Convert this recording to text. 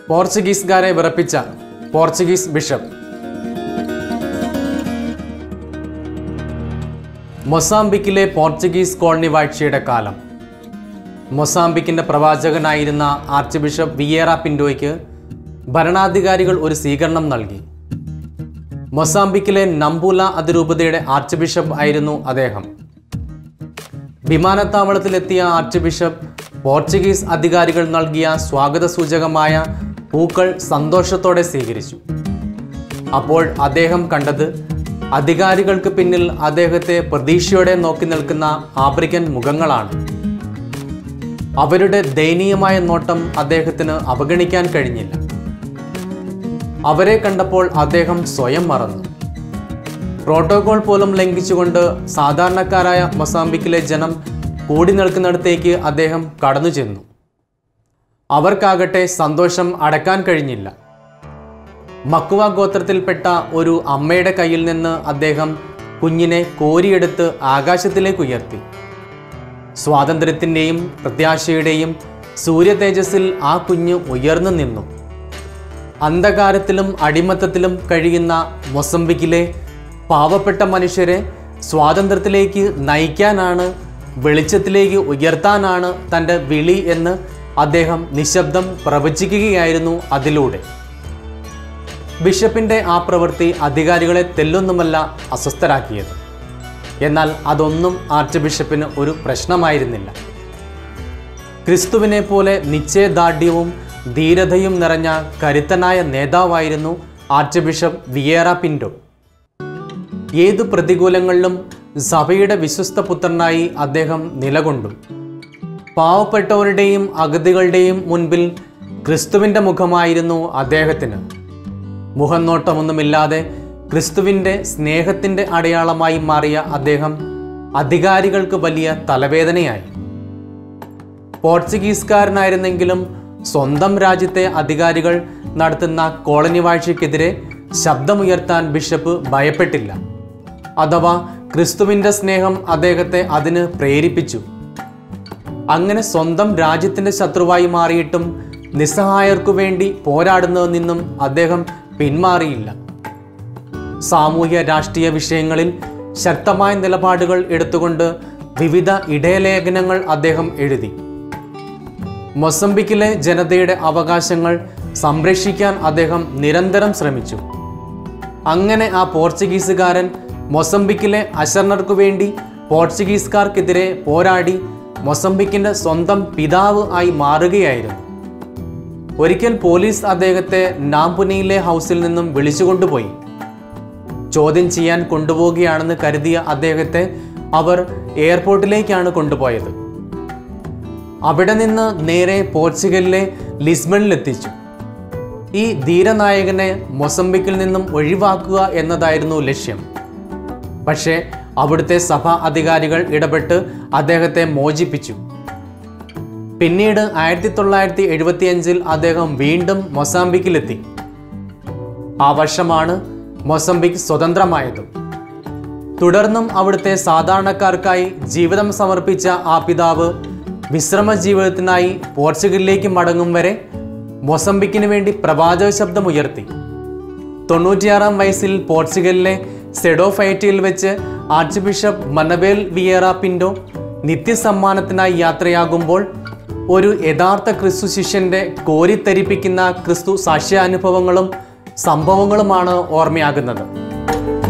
പോർച്ചുഗീസുകാരെ വിറപ്പിച്ച Portuguese bishop മൊസാംബിക്കിലെ Portuguese colony വാഴ്ചയുടെ കാലം മൊസാംബിക്കിന്റെ പ്രവാചകനായിരുന്ന ആർച്ച് ബിഷപ്പ് വിയേറ പിൻഡോയ്ക്ക് ഭരണാധികാരികൾ ഒരു സ്വീകരണം നൽകി മൊസാംബിക്കിലെ നമ്പൂല അതിരൂപതയുടെ ആർച്ച് ബിഷപ്പ് ആയിരുന്നു അദ്ദേഹം വിമാനത്താവളത്തിലെത്തിയ ആർച്ച് ബിഷപ്പ് പോർച്ചുഗീസ് അധികാരികൾ നൽകിയ സ്വാഗത സൂചകമായ പൂക്കൾ സന്തോഷത്തോടെ സ്വീകരിച്ചു അപ്പോൾ അദ്ദേഹം കണ്ടത് അധികാരികൾക്ക് പിന്നിൽ അദ്ദേഹത്തെ പ്രതീക്ഷയോടെ നോക്കി നിൽക്കുന്ന ആഫ്രിക്കൻ മുഖങ്ങളാണ് അവരുടെ ദയനീയമായ നോട്ടം അദ്ദേഹത്തിന് അവഗണിക്കാൻ കഴിഞ്ഞില്ല അവരെ കണ്ടപ്പോൾ അദ്ദേഹം സ്വയം മറന്നു പ്രോട്ടോകോൾ പോലും ലംഘിച്ചുകൊണ്ട് സാധാരണക്കാരായ മൊസാംബിക്കിലെ ജനം കൂടി നിൽക്കുന്നിടത്തേക്ക് അദ്ദേഹം കടന്നു ചെന്നു അവർക്കാകട്ടെ സന്തോഷം അടക്കാൻ കഴിഞ്ഞില്ല മക്കുവ ഗോത്രത്തിൽപ്പെട്ട ഒരു അമ്മയുടെ കയ്യിൽ നിന്ന് അദ്ദേഹം കുഞ്ഞിനെ കോരിയെടുത്ത് ആകാശത്തിലേക്ക് ഉയർത്തി സ്വാതന്ത്ര്യത്തിൻ്റെയും പ്രത്യാശയുടെയും സൂര്യ തേജസ്സിൽ ആ കുഞ്ഞ് ഉയർന്നു നിന്നു അന്ധകാരത്തിലും അടിമത്തത്തിലും കഴിയുന്ന മൊസംബിക്കിലെ പാവപ്പെട്ട മനുഷ്യരെ സ്വാതന്ത്ര്യത്തിലേക്ക് നയിക്കാനാണ് വെളിച്ചത്തിലേക്ക് ഉയർത്താനാണ് തൻ്റെ വിളി എന്ന് അദ്ദേഹം നിശബ്ദം പ്രവചിക്കുകയായിരുന്നു അതിലൂടെ ബിഷപ്പിൻ്റെ ആ പ്രവൃത്തി അധികാരികളെ തെല്ലൊന്നുമല്ല അസ്വസ്ഥരാക്കിയത് എന്നാൽ അതൊന്നും ആർച്ച് ബിഷപ്പിന് ഒരു പ്രശ്നമായിരുന്നില്ല ക്രിസ്തുവിനെ പോലെ നിശ്ചയദാർഢ്യവും ധീരതയും നിറഞ്ഞ കരുത്തനായ നേതാവായിരുന്നു ആർച്ച് ബിഷപ്പ് വിയേറ പിൻഡോ ഏതു പ്രതികൂലങ്ങളിലും സഭയുടെ വിശ്വസ്ത പുത്രനായി അദ്ദേഹം നിലകൊണ്ടു പാവപ്പെട്ടവരുടെയും അഗതികളുടെയും മുൻപിൽ ക്രിസ്തുവിൻ്റെ മുഖമായിരുന്നു അദ്ദേഹത്തിന് മുഖം നോട്ടമൊന്നുമില്ലാതെ ക്രിസ്തുവിൻ്റെ സ്നേഹത്തിൻ്റെ അടയാളമായി മാറിയ അദ്ദേഹം അധികാരികൾക്ക് വലിയ തലവേദനയായി പോർച്ചുഗീസുകാരനായിരുന്നെങ്കിലും സ്വന്തം രാജ്യത്തെ അധികാരികൾ നടത്തുന്ന കോളനി വാഴ്ചയ്ക്കെതിരെ ശബ്ദമുയർത്താൻ ബിഷപ്പ് ഭയപ്പെട്ടില്ല അഥവാ ക്രിസ്തുവിൻ്റെ സ്നേഹം അദ്ദേഹത്തെ അതിന് പ്രേരിപ്പിച്ചു അങ്ങനെ സ്വന്തം രാജ്യത്തിൻ്റെ ശത്രുവായി മാറിയിട്ടും നിസ്സഹായർക്കു വേണ്ടി പോരാടുന്നതിൽ നിന്നും അദ്ദേഹം പിന്മാറിയില്ല സാമൂഹ്യ രാഷ്ട്രീയ വിഷയങ്ങളിൽ ശക്തമായ നിലപാടുകൾ എടുത്തുകൊണ്ട് വിവിധ ഇടയലേഖനങ്ങൾ അദ്ദേഹം എഴുതി മൊസംബിക്കിലെ ജനതയുടെ അവകാശങ്ങൾ സംരക്ഷിക്കാൻ അദ്ദേഹം നിരന്തരം ശ്രമിച്ചു അങ്ങനെ ആ പോർച്ചുഗീസുകാരൻ മൊസംബിക്കിലെ അശരണർക്കു വേണ്ടി പോർച്ചുഗീസുകാർക്കെതിരെ പോരാടി മൊസംബിക്കിൻ്റെ സ്വന്തം പിതാവ് ആയി മാറുകയായിരുന്നു ഒരിക്കൽ പോലീസ് അദ്ദേഹത്തെ നാംപുനിയിലെ ഹൗസിൽ നിന്നും വിളിച്ചുകൊണ്ടുപോയി ചോദ്യം ചെയ്യാൻ കൊണ്ടുപോവുകയാണെന്ന് കരുതിയ അദ്ദേഹത്തെ അവർ എയർപോർട്ടിലേക്കാണ് കൊണ്ടുപോയത് അവിടെ നിന്ന് നേരെ പോർച്ചുഗലിലെ ലിസ്ബണിലെത്തിച്ചു ഈ ധീരനായകനെ മൊസംബിക്കിൽ നിന്നും ഒഴിവാക്കുക എന്നതായിരുന്നു ലക്ഷ്യം പക്ഷേ അവിടുത്തെ സഭാ അധികാരികൾ ഇടപെട്ട് അദ്ദേഹത്തെ മോചിപ്പിച്ചു പിന്നീട് ആയിരത്തി തൊള്ളായിരത്തി എഴുപത്തിയഞ്ചിൽ അദ്ദേഹം വീണ്ടും മൊസാംബിക്കിലെത്തി ആ വർഷമാണ് മൊസംബിക് സ്വതന്ത്രമായത് തുടർന്നും അവിടുത്തെ സാധാരണക്കാർക്കായി ജീവിതം സമർപ്പിച്ച ആ പിതാവ് വിശ്രമ ജീവിതത്തിനായി പോർച്ചുഗലിലേക്ക് മടങ്ങും വരെ മൊസംബിക്കിന് വേണ്ടി പ്രവാചക ശബ്ദമുയർത്തി തൊണ്ണൂറ്റിയാറാം വയസ്സിൽ പോർച്ചുഗലിലെ സെഡോഫൈറ്റിയിൽ വെച്ച് ആർച്ച് ബിഷപ്പ് മനബേൽ വിയേറ പിൻഡോ നിത്യസമ്മാനത്തിനായി യാത്രയാകുമ്പോൾ ഒരു യഥാർത്ഥ ക്രിസ്തു ശിഷ്യന്റെ കോരിത്തരിപ്പിക്കുന്ന ക്രിസ്തു സാക്ഷ്യാനുഭവങ്ങളും സംഭവങ്ങളുമാണ് ഓർമ്മയാകുന്നത്